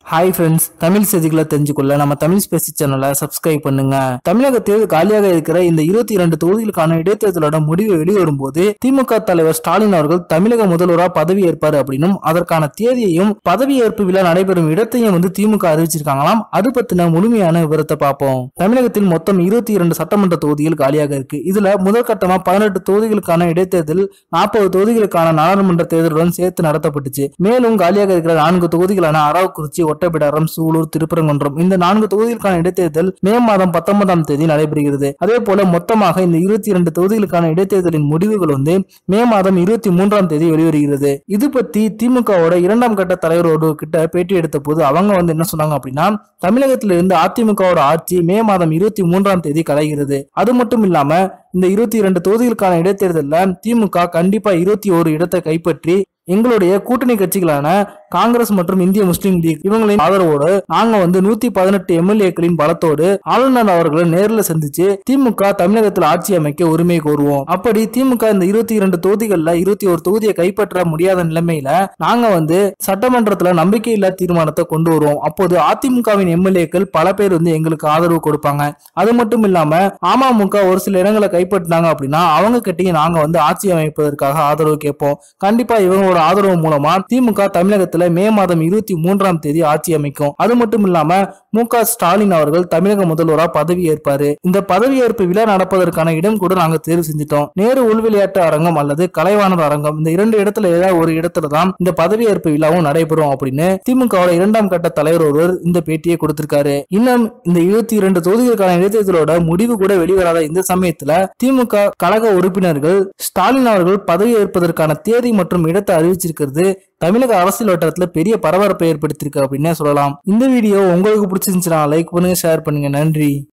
hi friends Tamil செய்திகளை தெரிஞ்சுக்கொள்ள நம்ம Tamil Spacey சேனலை சப்ஸ்கிரைப் பண்ணுங்க தமிழகத்தில் காலியாக இருக்கிற இந்த இருபத்தி இரண்டு தொகுதிகளுக்கான இடைத்தேர்தலோட முடிவு வெளிவரும்போது திமுக தலைவர் ஸ்டாலின் அவர்கள் தமிழக முதல்வரா பதவி ஏற்பாரு அப்படின்னும் அதற்கான தேதியையும் பதவியேற்பு விழா நடைபெறும் இடத்தையும் வந்து திமுக அறிவிச்சிருக்காங்களாம் அது பத்தின முழுமையான விவரத்தை பார்ப்போம் தமிழகத்தில் மொத்தம் இருபத்தி இரண்டு சட்டமன்ற தொகுதிகள் காலியாக இருக்கு இதுல முதல் கட்டமா பதினெட்டு தொகுதிகளுக்கான இடைத்தேர்தல் நாற்பது தொகுதிகளுக்கான நாடாளுமன்ற தேர்தலுடன் சேர்த்து நடத்தப்பட்டுச்சு மேலும் காலியாக இருக்கிற நான்கு தொகுதிகளான அரவக்குறிச்சி ஒட்டப்பிடாரம் சூலூர் திருப்பரங்குன்றம் இந்த நான்கு தொகுதிகளுக்கான இடைத்தேர்தல் மே மாதம் பத்தொன்பதாம் தேதி நடைபெறுகிறது அதே போல மொத்தமாக இந்த இருபத்தி இரண்டு தொகுதிகளுக்கான இடைத்தேர்தலின் முடிவுகள் வந்து மே மாதம் இருபத்தி மூன்றாம் தேதி வெளிவருகிறது இது பத்தி திமுகவோட இரண்டாம் கட்ட தலைவரோடு கிட்ட பேட்டி எடுத்த போது அவங்க வந்து என்ன சொன்னாங்க அப்படின்னா தமிழகத்திலிருந்து அதிமுகவோட ஆட்சி மே மாதம் இருபத்தி மூன்றாம் தேதி கலைகிறது அது மட்டும் இல்லாம இந்த இருபத்தி இரண்டு தொகுதிகளுக்கான இடைத்தேர்தலில் திமுக கண்டிப்பா இருபத்தி ஒரு இடத்தை கைப்பற்றி எங்களுடைய கூட்டணி கட்சிகளான காங்கிரஸ் மற்றும் இந்திய முஸ்லீம் லீக் இவங்களின் ஆதரவோடு நாங்க வந்து நூத்தி பதினெட்டு எம்எல்ஏக்களின் பலத்தோடு ஆளுநர் அவர்களை நேரில் சந்திச்சு திமுக தமிழகத்தில் ஆட்சி அமைக்க உரிமை கோருவோம் அப்படி திமுக இந்த இருபத்தி இரண்டு தொகுதிகள்ல இருபத்தி ஒரு தொகுதியை கைப்பற்ற முடியாத நிலைமையில நாங்க வந்து சட்டமன்றத்துல நம்பிக்கையில்லா தீர்மானத்தை கொண்டு வருவோம் அப்போது அதிமுகவின் எம்எல்ஏக்கள் பல பேர் வந்து எங்களுக்கு ஆதரவு கொடுப்பாங்க அது மட்டும் இல்லாம அமமுக ஒரு சில இடங்களை கைப்பற்றினாங்க அப்படின்னா அவங்க கிட்டயும் நாங்க வந்து ஆட்சி அமைப்பதற்காக ஆதரவு கேட்போம் கண்டிப்பா இவங்களோட ஆதரவு மூலமா திமுக தமிழகத்துல மே மாதம் இருபத்தி மூன்றாம் தேதி ஆட்சி அமைக்கும் அது மட்டும் இல்லாம மு க ஸ்டாலின் அவர்கள் தமிழக முதல்வரா பதவி ஏற்பாரு இந்த பதவியேற்பு விழா நடப்பதற்கான இடம் கூட நாங்க தேர்வு செஞ்சுட்டோம் நேரு உள்விளையாட்டு அரங்கம் அல்லது கலைவாணர் அரங்கம் இந்த இரண்டு இடத்துல ஏதாவது ஒரு இடத்துல தான் இந்த பதவியேற்பு விழாவும் நடைபெறும் அப்படின்னு திமுகவோட இரண்டாம் கட்ட தலைவர் ஒருவர் இந்த பேட்டியை கொடுத்திருக்காரு இன்னும் இந்த இருபத்தி இரண்டு தொகுதிகளுக்கான இடைத்தேர்தலோட முடிவு கூட வெளிவராத இந்த சமயத்துல திமுக கழக உறுப்பினர்கள் ஸ்டாலின் அவர்கள் பதவி ஏற்பதற்கான தேதி மற்றும் இடத்தை அறிவிச்சிருக்கிறது தமிழக அரசியல் வட்டாரத்துல பெரிய பரபரப்பை ஏற்படுத்தியிருக்கு அப்படின்னே சொல்லலாம் இந்த வீடியோ உங்களுக்கு பிடிச்சிருந்துச்சுன்னா லைக் பண்ணுங்க ஷேர் பண்ணுங்க நன்றி